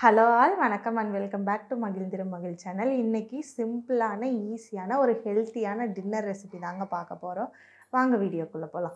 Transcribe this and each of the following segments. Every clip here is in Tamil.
ஹலோ ஆல் வணக்கம் and welcome back to Magizhndhiru மகிழ் சேனல் இன்றைக்கி சிம்பிளான ஈஸியான ஒரு ஹெல்த்தியான டின்னர் ரெசிபி தாங்க பார்க்க போகிறோம் வாங்க வீடியோக்குள்ளே போகலாம்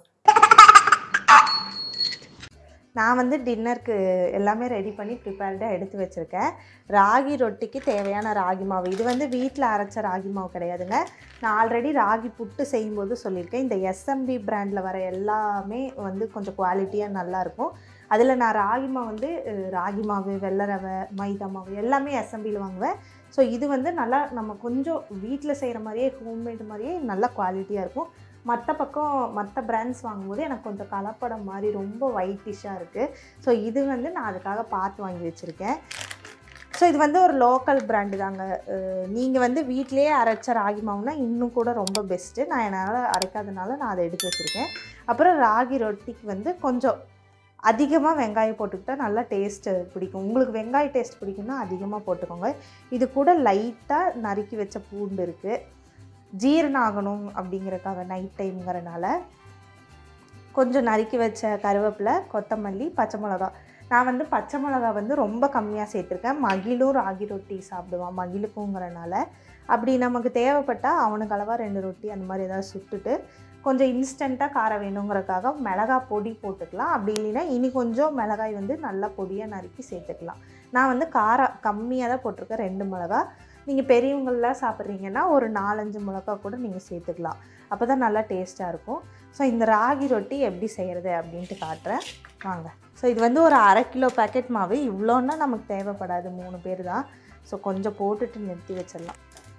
நான் வந்து டின்னருக்கு எல்லாமே ரெடி பண்ணி ப்ரிப்பேர்டாக எடுத்து வச்சுருக்கேன் ராகி ரொட்டிக்கு தேவையான ராகி மாவு இது வந்து வீட்டில் அரைச்ச ராகி மாவு கிடையாதுங்க நான் ஆல்ரெடி ராகி புட்டு செய்யும்போது சொல்லியிருக்கேன் இந்த எஸ்எம்பி பிராண்டில் வர எல்லாமே வந்து கொஞ்சம் குவாலிட்டியாக நல்லாயிருக்கும் அதில் நான் ராகி மாவு வந்து அஹ், ராகி மாவு வெள்ளை ரவை மைதா மாவு எல்லாமே எஸ்எம்பியில் வாங்குவேன் ஸோ இது வந்து நல்லா நம்ம கொஞ்சம் வீட்டில் செய்கிற மாதிரியே ஹோம்மேடு மாதிரியே நல்ல குவாலிட்டியாக இருக்கும் மற்ற பக்கம் மற்ற பிராண்ட்ஸ் வாங்கும்போது எனக்கு கொஞ்சம் கலப்படம் மாதிரி ரொம்ப ஒயிட்டிஷாக இருக்குது ஸோ இது வந்து நான் அதுக்காக பார்த்து வாங்கி வச்சுருக்கேன் ஸோ இது வந்து ஒரு லோக்கல் பிராண்டு தாங்க நீங்கள் வந்து வீட்டிலேயே அரைச்ச ராகி மாவுனா இன்னும் கூட ரொம்ப பெஸ்ட்டு நான் என்னால் அரைக்காதனால நான் அதை எடுத்து வச்சுருக்கேன் அப்புறம் ராகி ரொட்டிக்கு வந்து கொஞ்சம் அதிகமாக வெங்காயம் போட்டுக்கிட்டால் நல்லா டேஸ்ட்டு பிடிக்கும் உங்களுக்கு வெங்காய டேஸ்ட் பிடிக்கும்னா அதிகமாக போட்டுக்கோங்க இது கூட லைட்டாக நறுக்கி வச்ச பூண்டு இருக்குது ஜீரணம் ஆகணும் அப்படிங்கிறக்காக நைட் டைம்ங்கிறனால கொஞ்சம் நறுக்கி வச்ச கருவேப்பிலை கொத்தமல்லி பச்சை மிளகா நான் வந்து பச்சை மிளகா வந்து ரொம்ப கம்மியாக சேர்த்துருக்கேன் மகிழும் ராகி ரொட்டி சாப்பிடுவான் மகிழுக்குங்கிறனால அப்படி நமக்கு தேவைப்பட்டால் அவனுக்கு அளவாக ரெண்டு ரொட்டி அந்த மாதிரி ஏதாவது சுட்டுட்டு கொஞ்சம் இன்ஸ்டண்ட்டாக காரம் வேணுங்கிறதுக்காக மிளகா பொடி போட்டுக்கலாம் அப்படி இல்லைன்னா இனி கொஞ்சம் மிளகாய் வந்து நல்லா பொடியாக நறுக்கி சேர்த்துக்கலாம் நான் வந்து காரம் கம்மியாக தான் போட்டிருக்கேன் ரெண்டு மிளகா நீங்கள் பெரியவங்களாம் சாப்பிட்றீங்கன்னா ஒரு நாலஞ்சு மிளகா கூட நீங்கள் சேர்த்துக்கலாம் அப்போ தான் நல்லா டேஸ்ட்டாக இருக்கும் ஸோ இந்த ராகி ரொட்டி எப்படி செய்கிறது அப்படின்ட்டு காட்டுறேன் வாங்க ஸோ இது வந்து ஒரு அரை கிலோ பேக்கெட் மாவு இவ்வளோன்னா நமக்கு தேவைப்படாது மூணு பேர் தான் ஸோ கொஞ்சம் போட்டுட்டு நிறுத்தி வச்சிடலாம்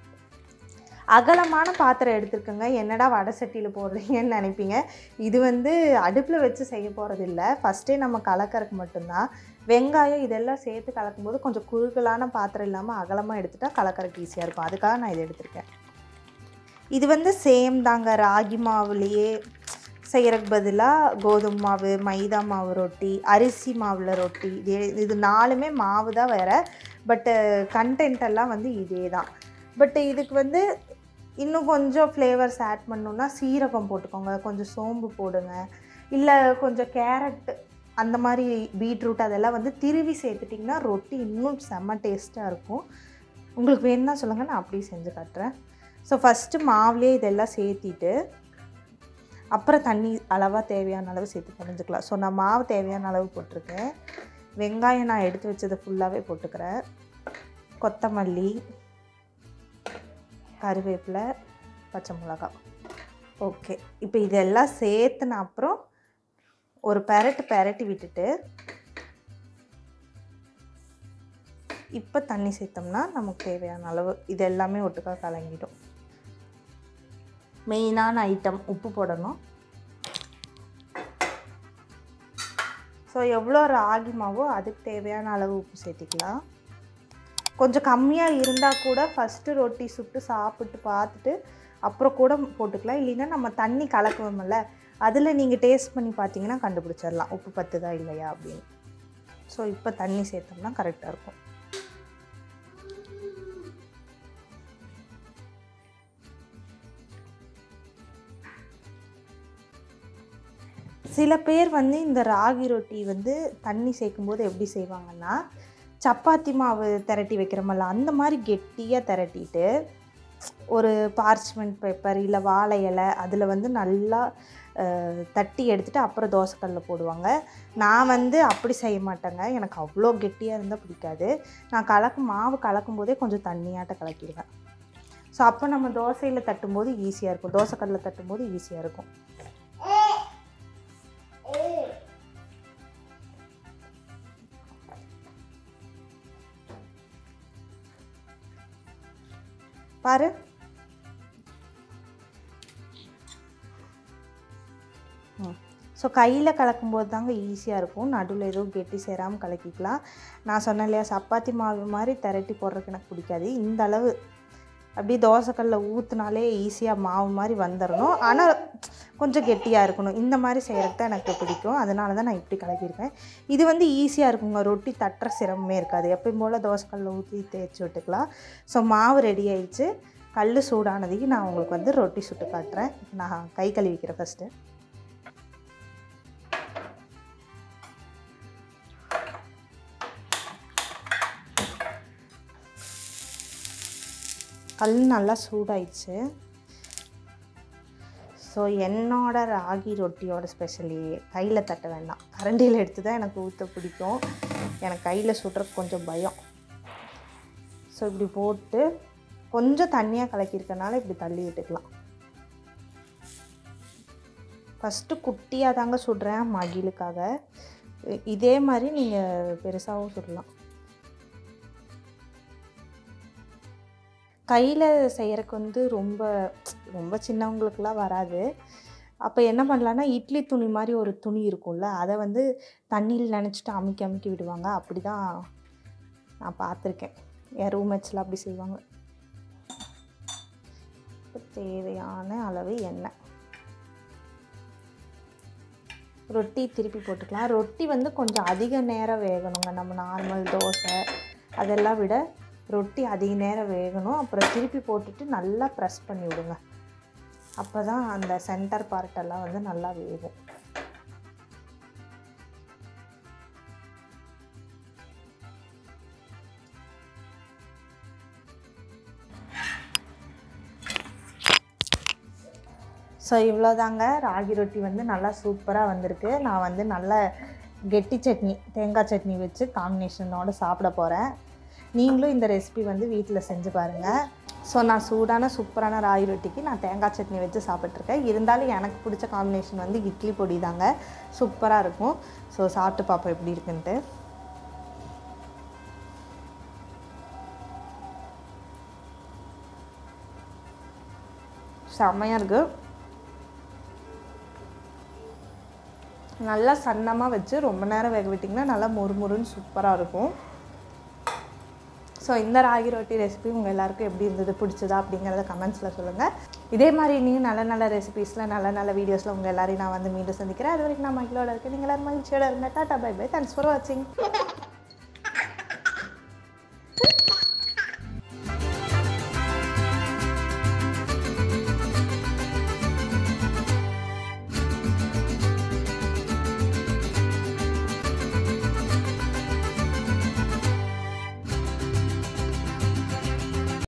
அகலமான பாத்திரம் எடுத்துருக்கோங்க என்னடா வடை சட்டியில் போடுறீங்கன்னு நினைப்பீங்க இது வந்து அடுப்பில் வச்சு செய்ய போகிறது இல்லை ஃபஸ்ட்டே நம்ம கலக்கறதுக்கு மட்டும்தான் வெங்காயம் இதெல்லாம் சேர்த்து கலக்கும்போது கொஞ்சம் குறுகலான பாத்திரம் இல்லாமல் அகலமாக எடுத்துட்டா கலக்கறதுக்கு ஈஸியாக இருக்கும் அதுக்காக நான் இதை எடுத்திருக்கேன் இது வந்து சேம் தாங்க ராகி மாவுலேயே செய்கிறதுக்கு பதிலாக கோதுமை மாவு மைதா மாவு ரொட்டி அரிசி மாவில் ரொட்டி இது இது நாலுமே மாவு தான் வேறு பட்டு கண்டென்ட் எல்லாம் வந்து இதே தான் பட் இதுக்கு வந்து இன்னும் கொஞ்சம் ஃப்ளேவர்ஸ் ஆட் பண்ணணுன்னா சீரகம் போட்டுக்கோங்க கொஞ்சம் சோம்பு போடுங்க இல்லை கொஞ்சம் கேரட் அந்த மாதிரி பீட்ரூட் அதெல்லாம் வந்து திருவி சேர்த்துட்டிங்கன்னா ரொட்டி இன்னும் செம்ம டேஸ்ட்டாக இருக்கும் உங்களுக்கு வேணும்னா சொல்லுங்கள் நான் அப்படியே செஞ்சு காட்டுறேன் ஸோ ஃபஸ்ட்டு மாவுலேயே இதெல்லாம் சேர்த்திட்டு அப்புறம் தண்ணி அளவாக தேவையான அளவு சேர்த்து தெரிஞ்சுக்கலாம் ஸோ நான் மாவு தேவையான அளவு போட்டிருக்கேன் வெங்காயம் நான் எடுத்து வச்சதை ஃபுல்லாகவே போட்டுக்கிறேன் கொத்தமல்லி கருவேப்பிலை பச்சை மிளகா ஓகே இப்போ இதெல்லாம் சேர்த்துன அப்புறம் ஒரு பெரட்டு பெரட்டி விட்டுட்டு இப்போ தண்ணி சேர்த்தோம்னா நமக்கு தேவையான அளவு இது எல்லாமே ஒட்டுக்கா கலங்கிடும் மெயினான ஐட்டம் உப்பு போடணும் ஸோ எவ்வளோ ராகி மாவோ அதுக்கு தேவையான அளவு உப்பு சேர்த்திக்கலாம் கொஞ்சம் கம்மியாக இருந்தால் கூட ஃபஸ்ட்டு ரொட்டி சுட்டு சாப்பிட்டு பார்த்துட்டு அப்புறம் கூட போட்டுக்கலாம் இல்லைன்னா நம்ம தண்ணி கலக்குவோம்ல அதில் நீங்கள் டேஸ்ட் பண்ணி பார்த்தீங்கன்னா கண்டுபிடிச்சிடலாம் உப்பு பத்துதா இல்லையா அப்படின்னு ஸோ இப்போ தண்ணி சேர்த்தோம்னா கரெக்டாக இருக்கும் சில பேர் வந்து இந்த ராகி ரொட்டி வந்து தண்ணி சேர்க்கும்போது எப்படி செய்வாங்கன்னா சப்பாத்தி மாவு திரட்டி வைக்கிறோமல்ல அந்த மாதிரி கெட்டியாக திரட்டிட்டு ஒரு பார்ச்மெண்ட் பேப்பர் இல்லை வாழை இலை அதில் வந்து நல்லா அஹ், தட்டி எடுத்துட்டு அப்புறம் தோசைக்கல்லில் போடுவாங்க நான் வந்து அப்படி செய்ய மாட்டேங்க எனக்கு அவ்வளோ கெட்டியாக இருந்தால் பிடிக்காது நான் கலக்கும் மாவு கலக்கும் போதே கொஞ்சம் தண்ணியாட்ட கலக்கிடுவேன் ஸோ அப்போ நம்ம தோசையில் தட்டும்போது ஈஸியாக இருக்கும் தோசைக்கல்லில் தட்டும்போது ஈஸியாக இருக்கும் பாரு ஸோ கையில் கலக்கும்போது தாங்க ஈஸியாக இருக்கும் நடுவில் எதுவும் கெட்டி சேராமல் கலக்கிக்கலாம் நான் சொன்னேன் இல்லையா சப்பாத்தி மாவு மாதிரி திரட்டி போடுறதுக்கு எனக்கு பிடிக்காது இந்த அளவு அப்படியே தோசைக்கல்ல ஊற்றுனாலே ஈஸியாக மாவு மாதிரி வந்துடணும் ஆனால் கொஞ்சம் கெட்டியாக இருக்கணும் இந்த மாதிரி செய்கிறது தான் எனக்கு பிடிக்கும் அதனால தான் நான் இப்படி கலக்கியிருக்கேன் இது வந்து ஈஸியாக இருக்குங்க ரொட்டி தட்டுற சிரமமே இருக்காது எப்பயும் போல் தோசைக்கல்ல ஊற்றி தேய்ச்சி விட்டுக்கலாம் ஸோ மாவு ரெடி ஆயிடுச்சு கல் சூடானதுக்கு நான் உங்களுக்கு வந்து ரொட்டி சுட்டு காட்டுறேன் நான் கை கழுவிக்கிறேன் ஃபஸ்ட்டு கல் நல்லா சூடாயிடுச்சு ஸோ என்னோட ராகி ரொட்டியோட ஸ்பெஷலி கையில் தட்ட வேண்டாம் கரண்டியில் எடுத்து தான் எனக்கு ஊற்ற பிடிக்கும் எனக்கு கையில் சுடுறதுக்கு கொஞ்சம் பயம் ஸோ இப்படி போட்டு கொஞ்சம் தண்ணியாக கலக்கியிருக்கனால இப்படி தள்ளி விட்டுக்கலாம் ஃபஸ்ட்டு குட்டியாக தாங்க சுடுறேன் மகிழுக்காக இ- இதே மாதிரி நீங்கள் பெருசாகவும் சுடலாம் கையில் செய்கிறக்கு வந்து ரொம்ப ரொம்ப சின்னவங்களுக்குலாம் வராது அப்போ என்ன பண்ணலான்னா இட்லி துணி மாதிரி ஒரு துணி இருக்கும்ல அதை வந்து தண்ணியில் நினச்சிட்டு அமுக்கி அமுக்கி விடுவாங்க அப்படி தான் நான் பார்த்துருக்கேன் என் ரூம்மேட்ஸ்லாம் அப்படி செய்வாங்க இப்போ தேவையான அளவு எண்ணெய் ரொட்டி திருப்பி போட்டுக்கலாம் ரொட்டி வந்து கொஞ்சம் அதிக நேரம் வேகணுங்க நம்ம நார்மல் தோசை அதெல்லாம் விட ரொட்டி அதிக நேரம் வேகணும் அப்புறம் திருப்பி போட்டுட்டு நல்லா ப்ரெஸ் பண்ணி விடுங்க அப்போ தான் அந்த சென்டர் பார்ட்டெல்லாம் வந்து நல்லா வேகும் ஸோ இவ்வளோதாங்க ராகி ரொட்டி வந்து நல்லா சூப்பராக வந்திருக்கு நான் வந்து நல்ல கெட்டி சட்னி தேங்காய் சட்னி வச்சு காம்பினேஷனோட சாப்பிட போகிறேன் நீங்களும் இந்த ரெசிபி வந்து வீட்டில் செஞ்சு பாருங்கள் ஸோ நான் சூடான சூப்பரான ராகி ரொட்டிக்கு நான் தேங்காய் சட்னி வச்சு சாப்பிட்ருக்கேன் இருந்தாலும் எனக்கு பிடிச்ச காம்பினேஷன் வந்து இட்லி பொடி தாங்க சூப்பராக இருக்கும் ஸோ சாப்பிட்டு பார்ப்போம் எப்படி இருக்குன்ட்டு செம்மையாக இருக்குது நல்லா சன்னமாக வச்சு ரொம்ப நேரம் வேக விட்டிங்கன்னா நல்லா மொறுமொறுன்னு சூப்பராக இருக்கும் ஸோ இந்த ராகி ரொட்டி ரெசிபி உங்கள் எல்லாருக்கும் எப்படி இருந்தது பிடிச்சதா அப்படிங்கிறத கமெண்ட்ஸில் சொல்லுங்கள் இதே மாதிரி நீங்கள் நல்ல நல்ல ரெசிபீஸில் நல்ல நல்ல வீடியோஸில் உங்கள் எல்லாரையும் நான் வந்து மீண்டும் சந்திக்கிறேன் அது வரைக்கும் நான் மகிழோட இருக்கேன் நீங்கள் எல்லாரும் மகிழ்ச்சியோட இருங்க tata bye bye thanks for வாட்சிங்